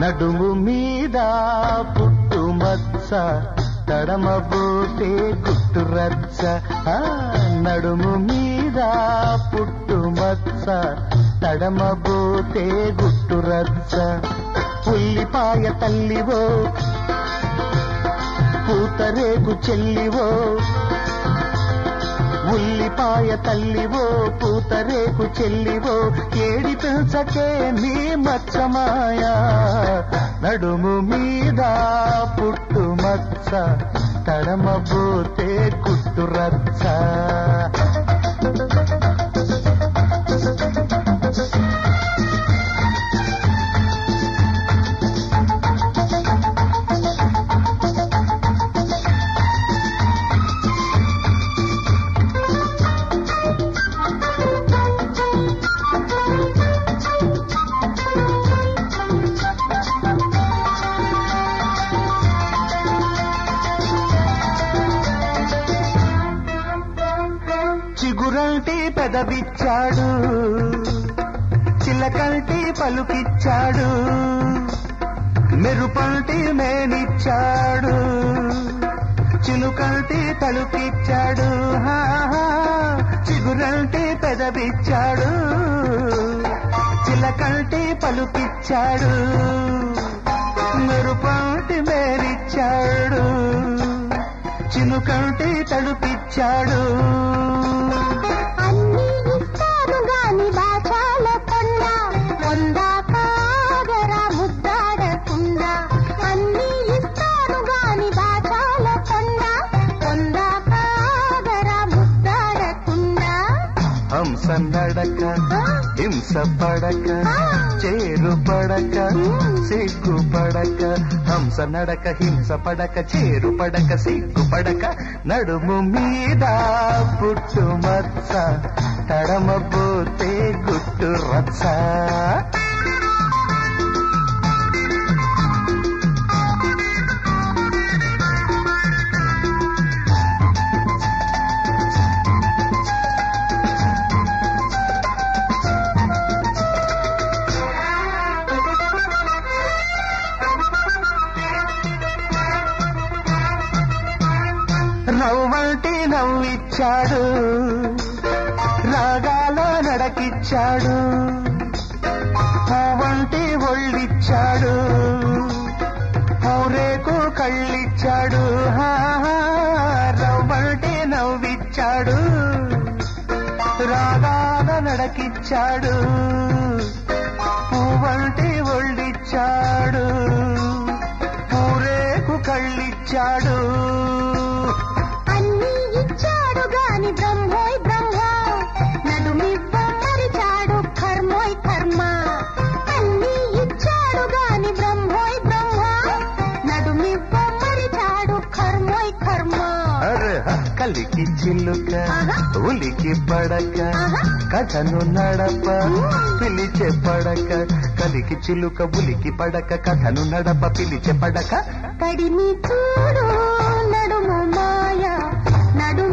నడుము మీద పుట్టు మచ్చ తడమబోతే గుట్టు రచ్చ ఆ, నడుము మీద పుట్టు మచ్చ తడమబోతే గుట్టు రచ్చ ఉల్లిపాయ తల్లివో పూతరేకు చెల్లివో ఉల్లిపాయ తల్లివో పూతరేకు చెల్లివో ఏడి పెంచకే నీ మచ్చమాయా నడుము మీద పుట్టు మచ్చ తడమబోతే కుట్టు రచ్చ చిగురంటి పెదవిచ్చాడు చిలకంటి పలుకిచ్చాడు మెరుపంటి మేనిచ్చాడు చిలుకంటి తలుకిచ్చాడు హా, హా. చిగురంటి పెదవిచ్చాడు చిలకంటి పలుకిచ్చాడు మెరుపంటి మేనిచ్చాడు చినుకంటి తడుపిచ్చాడు అన్ని ఇస్తాను గాని బాచాల కొండ కొందా కాగరా ముద్దాడకుండా అన్ని ఇస్తాను గాని బాచాల కొండ కొందా కాగరా ముద్దాడకుండా హంస నడక హింస పడక చేరు పడక సిగ్గు పడక హంస నడక హింస పడక చేరు పడక సిగ్గు పడక నడుము మీద పుట్టు మచ్చ తడమబోతే గుట్టు రచ్చ నవ్వంటి నవ్విచ్చాడు రాగాల నడకిచ్చాడు పువ్వంటి ఒళ్ళిచ్చాడు ఊరేకు కళ్ళిచ్చాడు హా, హా. రవ్వంటి నవ్విచ్చాడు రాగాల నడకిచ్చాడు పువ్వంటి ఒళ్ళిచ్చాడు ఊరేకు కళ్ళిచ్చాడు అన్ని ఇచ్చాడు గాని బ్రహ్మోయ్ బ్రహ్మ నడుమివ్వ మరిచాడు కర్మోయ్ కర్మ అన్ని ఇచ్చాడు గాని బ్రహ్మోయ్ బ్రహ్మ నడుమివ్వ మరిచాడు కర్మోయ్ కర్మ అరే హ, కలికి చిల్లుక ఆహా. ఉలికి పడక ఆహా. కథను నడప ఊ. పిలిచే పడక కలికి చిలుక ఉలికి పడక కథను నడప పిలిచే పడక కడిమి చూడు నడుము మాయ నడుము